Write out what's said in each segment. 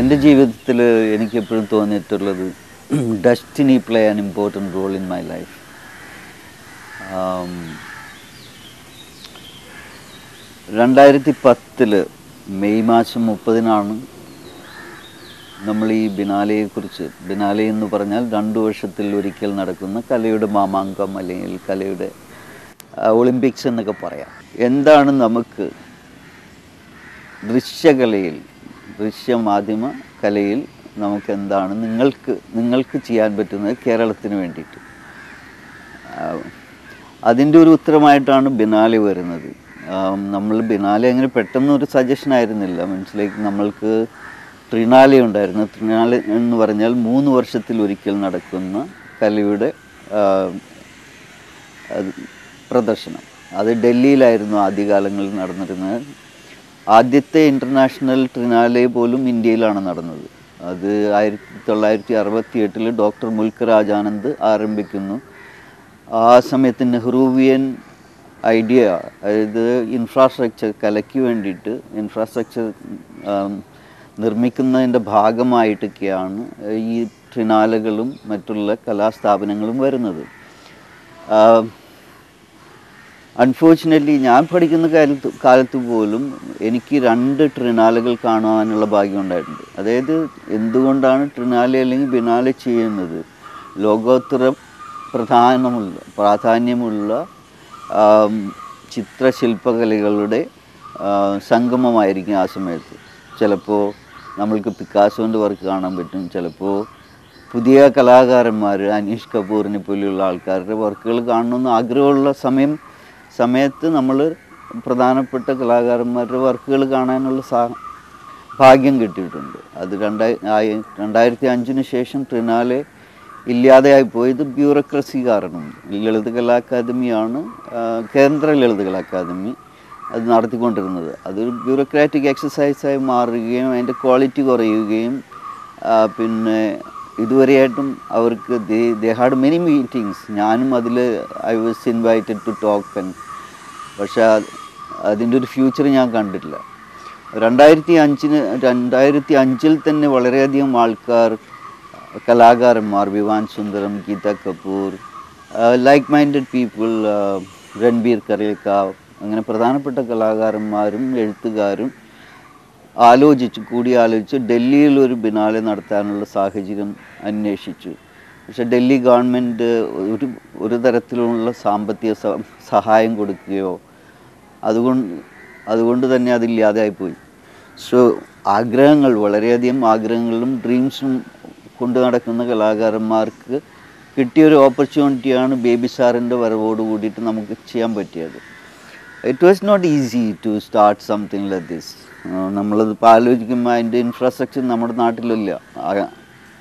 എൻ്റെ ജീവിതത്തിൽ എനിക്കെപ്പോഴും തോന്നിയിട്ടുള്ളത് destiny play an important role in my life രണ്ടായിരത്തി പത്തില് മെയ് മാസം മുപ്പതിനാണ് നമ്മൾ ഈ ബിനാലയെക്കുറിച്ച് ബിനാലെ എന്ന് പറഞ്ഞാൽ രണ്ടു വർഷത്തിൽ ഒരിക്കൽ നടക്കുന്ന കലയുടെ മാമാങ്കം അല്ലെങ്കിൽ കലയുടെ ആ, ഒളിമ്പിക്സ് എന്നൊക്കെ പറയാം എന്താണ് നമുക്ക് ദൃശ്യകലയിൽ ദൃശ്യമാധ്യമ കലയിൽ നമുക്ക് എന്താണ് നിങ്ങൾക്ക് നിങ്ങൾക്ക് ചെയ്യാൻ പറ്റുന്നത് കേരളത്തിന് വേണ്ടിയിട്ട് അതിൻ്റെ ഒരു ഉത്തരമായിട്ടാണ് ബിനാലെ വരുന്നത് ആം, നമ്മൾ ബിനാലെ അങ്ങനെ പെട്ടെന്ന് ഒരു സജഷൻ ആയിരുന്നില്ല മനസ്സിലേക്ക് നമ്മൾക്ക് ട്രിനാലെ ഉണ്ടായിരുന്നു ട്രിനാലെ എന്ന് പറഞ്ഞാൽ മൂന്ന് വർഷത്തിൽ ഒരിക്കൽ നടക്കുന്ന കലയുടെ ആ, അത് പ്രദർശനം അത് ഡൽഹിയിലായിരുന്നു ആദ്യകാലങ്ങളിൽ നടന്നിരുന്നത് ആദ്യത്തെ ഇൻ്റർനാഷണൽ ട്രിനാലെ പോലും ഇന്ത്യയിലാണ് നടന്നത് അത് ആയിരത്തി തൊള്ളായിരത്തി അറുപത്തി എട്ടിൽ ഡോക്ടർ മുൽക്ക് രാജാനന്ദ് ആരംഭിക്കുന്നു ആ സമയത്ത് നെഹ്റുവിയൻ ഐഡിയ അതായത് ഇൻഫ്രാസ്ട്രക്ചർ കലയ്ക്ക് വേണ്ടിയിട്ട് ഇൻഫ്രാസ്ട്രക്ചർ നിർമ്മിക്കുന്നതിൻ്റെ ഭാഗമായിട്ടൊക്കെയാണ് ഈ ട്രിനാലകളും മറ്റുള്ള കലാസ്ഥാപനങ്ങളും വരുന്നത് അൺഫോർച്ചുനേറ്റ്ലി ഞാൻ പഠിക്കുന്ന കാലത്ത് കാലത്ത് പോലും എനിക്ക് രണ്ട് ട്രിനാലകൾ കാണുവാനുള്ള ഭാഗ്യം ഉണ്ടായിട്ടുണ്ട് അതായത് എന്തുകൊണ്ടാണ് ട്രിനാലെ അല്ലെങ്കിൽ ബിനാലെ ചെയ്യുന്നത് ലോകോത്തര പ്രധാനമുള്ള പ്രാധാന്യമുള്ള ആം, ചിത്രശില്പകലകളുടെ ആ, സംഗമമായിരിക്കും ആ സമയത്ത് ചിലപ്പോൾ നമ്മൾക്ക് പിക്കാസോൻ്റെ വർക്ക് കാണാൻ പറ്റും ചിലപ്പോൾ പുതിയ കലാകാരന്മാർ അനീഷ് കപൂറിനെ പോലെയുള്ള ആൾക്കാരുടെ വർക്കുകൾ കാണണമെന്ന് ആഗ്രഹമുള്ള സമയം സമയത്ത് നമ്മൾ പ്രധാനപ്പെട്ട കലാകാരന്മാരുടെ വർക്കുകൾ കാണാനുള്ള സാ ഭാഗ്യം കിട്ടിയിട്ടുണ്ട് അത് രണ്ടായി ആയി- രണ്ടായിരത്തി അഞ്ചിന് ശേഷം ട്രിനാലെ ഇല്ലാതെയായി പോയത് ബ്യൂറോക്രസി കാരണം ലളിത കലാ അക്കാദമിയാണ് ആ, കേന്ദ്ര ലളിത കലാ അക്കാദമി അത് നടത്തിക്കൊണ്ടിരുന്നത് അതൊരു ബ്യൂറോക്രാറ്റിക് എക്സസൈസായി മാറുകയും അതിൻ്റെ ക്വാളിറ്റി കുറയുകയും ആ, പിന്നെ ഇതുവരെയായിട്ടും അവർക്ക് ദേ ഹാഡ് മെനി മീറ്റിങ്സ് ഞാനും അതിൽ I was invited to talk and പക്ഷേ അതിൻ്റെ ഒരു ഫ്യൂച്ചർ ഞാൻ കണ്ടിട്ടില്ല രണ്ടായിരത്തി അഞ്ചിന് രണ്ടായിരത്തി അഞ്ചിൽ തന്നെ വളരെയധികം ആൾക്കാർ കലാകാരന്മാർ Vivan Sundaram Geeta Kapur like minded people Ranbir Kaleka അങ്ങനെ പ്രധാനപ്പെട്ട കലാകാരന്മാരും എഴുത്തുകാരും ആലോചിച്ച് കൂടിയാലോചിച്ച് ഡൽഹിയിൽ ഒരു ബിനാലെ നടത്താനുള്ള സാഹചര്യം അന്വേഷിച്ചു പക്ഷെ ഡൽഹി ഗവൺമെൻറ് ഒരു ഒരു തരത്തിലുള്ള സാമ്പത്തിക സ- സഹായം കൊടുക്കുകയോ അതുകൊണ്ട് അതുകൊണ്ട് തന്നെ അതില്ലാതെയായി പോയി സോ ആഗ്രഹങ്ങൾ വളരെയധികം ആഗ്രഹങ്ങളും ഡ്രീംസും കൊണ്ടു നടക്കുന്ന കലാകാരന്മാർക്ക് കിട്ടിയൊരു ഓപ്പർച്യൂണിറ്റിയാണ് ബേബി സാറിൻ്റെ വരവോട് കൂടിയിട്ട് നമുക്ക് ചെയ്യാൻ പറ്റിയത് it was not easy to start something like this നമ്മളത് ഇപ്പോൾ ആലോചിക്കുമ്പോൾ അതിൻ്റെ ഇൻഫ്രാസ്ട്രക്ചർ നമ്മുടെ നാട്ടിലില്ല ആ-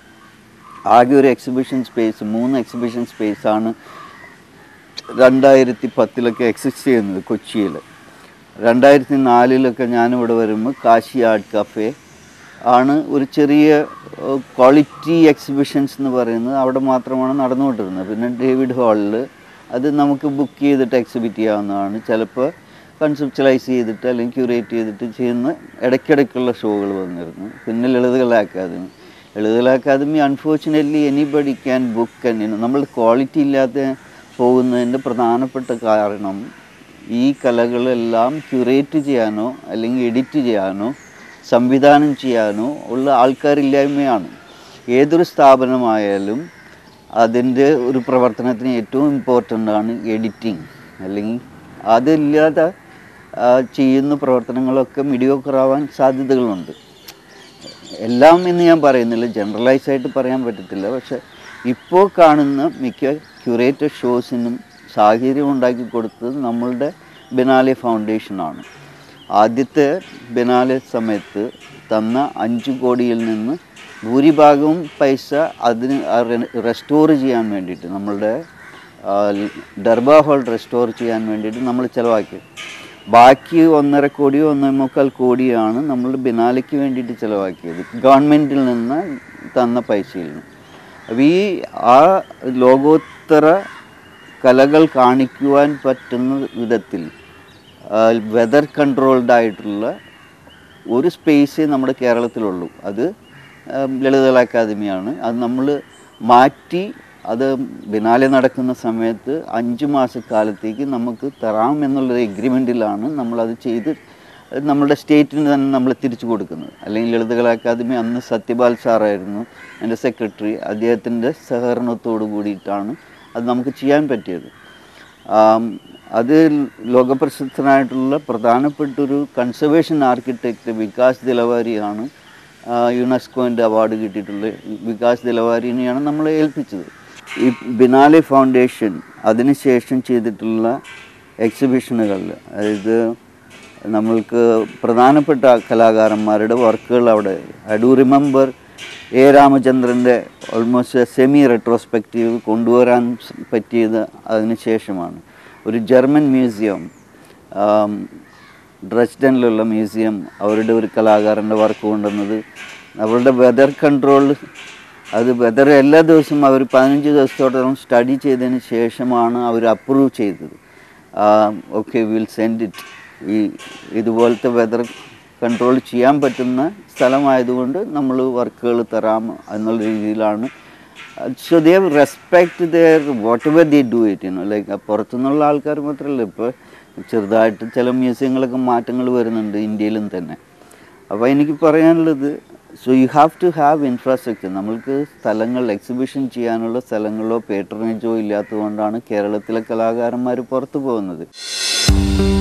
ആകെ ഒരു എക്സിബിഷൻ സ്പേസ് മൂന്ന് എക്സിബിഷൻ സ്പേസാണ് രണ്ടായിരത്തി പത്തിലൊക്കെ എക്സിസ്റ്റ് ചെയ്യുന്നത് കൊച്ചിയിൽ രണ്ടായിരത്തി നാലിലൊക്കെ ഞാനിവിടെ വരുമ്പോൾ കാശി ആർട്ട് കഫേ ആണ് ഒരു ചെറിയ ക്വാളിറ്റി എക്സിബിഷൻസ് എന്ന് പറയുന്നത് അവിടെ മാത്രമാണ് നടന്നുകൊണ്ടിരുന്നത് പിന്നെ ഡേവിഡ് ഹാളിൽ അത് നമുക്ക് ബുക്ക് ചെയ്തിട്ട് എക്സിബിറ്റ് ചെയ്യാവുന്നതാണ് ചിലപ്പോൾ കൺസെപ്റ്റലൈസ് ചെയ്തിട്ട് അല്ലെങ്കിൽ ക്യൂറേറ്റ് ചെയ്തിട്ട് ചെയ്യുന്ന ഇടയ്ക്കിടയ്ക്കുള്ള ഷോകൾ വന്നിരുന്നു പിന്നെ Lalithakala Akademi Lalithakala Akademi unfortunately anybody can book and നമ്മൾ ക്വാളിറ്റി ഇല്ലാതെ പോകുന്നതിൻ്റെ പ്രധാനപ്പെട്ട കാരണം ഈ കലകളെല്ലാം ക്യൂറേറ്റ് ചെയ്യാനോ അല്ലെങ്കിൽ എഡിറ്റ് ചെയ്യാനോ സംവിധാനം ചെയ്യാനോ ഉള്ള ആൾക്കാരില്ലായ്മയാണ് ഏതൊരു സ്ഥാപനമായാലും അതിൻ്റെ ഒരു പ്രവർത്തനത്തിന് ഏറ്റവും ഇമ്പോർട്ടൻ്റ് ആണ് എഡിറ്റിംഗ് അല്ലെങ്കിൽ അതില്ലാതെ ആ, ചെയ്യുന്ന പ്രവർത്തനങ്ങളൊക്കെ മിഡിയോക്കറാവാൻ സാധ്യതകളുണ്ട് എല്ലാം എന്ന് ഞാൻ പറയുന്നില്ല ജനറലൈസ് ആയിട്ട് പറയാൻ പറ്റത്തില്ല പക്ഷെ ഇപ്പോൾ കാണുന്ന മിക്ക ക്യൂറേറ്റഡ് ഷോസിനും സാഹചര്യം ഉണ്ടാക്കി കൊടുത്തത് നമ്മളുടെ ബെനാലെ ഫൗണ്ടേഷനാണ് ആദ്യത്തെ ബെനാലെ സമയത്ത് തന്ന അഞ്ച് കോടിയിൽ നിന്ന് ഭൂരിഭാഗവും പൈസ അതിന് റെസ്റ്റോർ ചെയ്യാൻ വേണ്ടിയിട്ട് നമ്മളുടെ ആ, ഡർബ ഹാൾ റെസ്റ്റോർ ചെയ്യാൻ വേണ്ടിയിട്ട് നമ്മൾ ചിലവാക്കി ബാക്കി ഒന്നര കോടിയോ ഒന്നേ മുക്കാൽ കോടിയാണ് നമ്മൾ ബിനാലയ്ക്ക് വേണ്ടിയിട്ട് ചിലവാക്കിയത് ഗവൺമെൻറ്റിൽ നിന്ന് തന്ന പൈസയിൽ നിന്ന് അപ്പോൾ ഈ ആ ലോകോത്തര കലകൾ കാണിക്കുവാൻ പറ്റുന്ന വിധത്തിൽ വെതർ കൺട്രോൾഡ് ആയിട്ടുള്ള ഒരു സ്പേസേ നമ്മുടെ കേരളത്തിലുള്ളൂ അത് ഉം, ലളിതകലാ അക്കാദമിയാണ് അത് നമ്മൾ മാറ്റി അത് ബിനാലെ നടക്കുന്ന സമയത്ത് അഞ്ച് മാസക്കാലത്തേക്ക് നമുക്ക് തരാം എന്നുള്ളൊരു എഗ്രിമെൻറ്റിലാണ് നമ്മളത് ചെയ്ത് നമ്മുടെ സ്റ്റേറ്റിന് തന്നെ നമ്മൾ തിരിച്ചു കൊടുക്കുന്നത് അല്ലെങ്കിൽ ലളിതകലാ അക്കാദമി അന്ന് സത്യപാൽ സാറായിരുന്നു എൻ്റെ സെക്രട്ടറി അദ്ദേഹത്തിൻ്റെ സഹകരണത്തോടു കൂടിയിട്ടാണ് അത് നമുക്ക് ചെയ്യാൻ പറ്റിയത് ആം, അത് ലോകപ്രസിദ്ധനായിട്ടുള്ള പ്രധാനപ്പെട്ടൊരു കൺസർവേഷൻ ആർക്കിടെക്റ്റ് വികാസ് ദിലവാരിയാണ് ആ, യുനെസ്കോൻ്റെ അവാർഡ് കിട്ടിയിട്ടുള്ള വികാസ് ദിലവാരിനെയാണ് നമ്മളെ ഏൽപ്പിച്ചത് ഈ ബിനാലെ ഫൗണ്ടേഷൻ അതിനുശേഷം ചെയ്തിട്ടുള്ള എക്സിബിഷനുകളിൽ അതായത് നമ്മൾക്ക് പ്രധാനപ്പെട്ട കലാകാരന്മാരുടെ വർക്കുകൾ അവിടെ ഐ ഡു റിമെമ്പർ എ രാമചന്ദ്രൻ്റെ ഓൾമോസ്റ്റ് സെമി റെട്രോസ്പെക്റ്റീവ് കൊണ്ടുവരാൻ സ് പറ്റിയത് അതിന് ശേഷമാണ് ഒരു ജർമ്മൻ മ്യൂസിയം ആം, ഡ്രസ്ഡനിലുള്ള മ്യൂസിയം അവരുടെ ഒരു കലാകാരൻ്റെ വർക്ക് കൊണ്ടുവന്നത് അവരുടെ വെതർ കൺട്രോൾ അത് വെതർ എല്ലാ ദിവസവും അവർ പതിനഞ്ച് ദിവസത്തോളം സ്റ്റഡി ചെയ്തതിന് ശേഷമാണ് അവർ അപ്രൂവ് ചെയ്തത് ഓക്കെ വിൽ സെൻഡ് ഇറ്റ് ഈ ഇതുപോലത്തെ വെതർ കൺട്രോൾ ചെയ്യാൻ പറ്റുന്ന സ്ഥലമായതുകൊണ്ട് നമ്മൾ വർക്കുകൾ തരാം എന്നുള്ള രീതിയിലാണ് so they respect their whatever they do it you know like പുറത്തുനിന്നുള്ള ആൾക്കാർ മാത്രമല്ല ഇപ്പോൾ ചെറുതായിട്ട് ചില മ്യൂസിയങ്ങളൊക്കെ മാറ്റങ്ങൾ വരുന്നുണ്ട് ഇന്ത്യയിലും തന്നെ അപ്പോൾ എനിക്ക് പറയാനുള്ളത് so you have to have infrastructure നമ്മൾക്ക് സ്ഥലങ്ങൾ എക്സിബിഷൻ ചെയ്യാനുള്ള സ്ഥലങ്ങളോ പേട്രണേജോ ഇല്ലാത്തതുകൊണ്ടാണ് കേരളത്തിലെ കലാകാരന്മാർ പുറത്തു പോകുന്നത്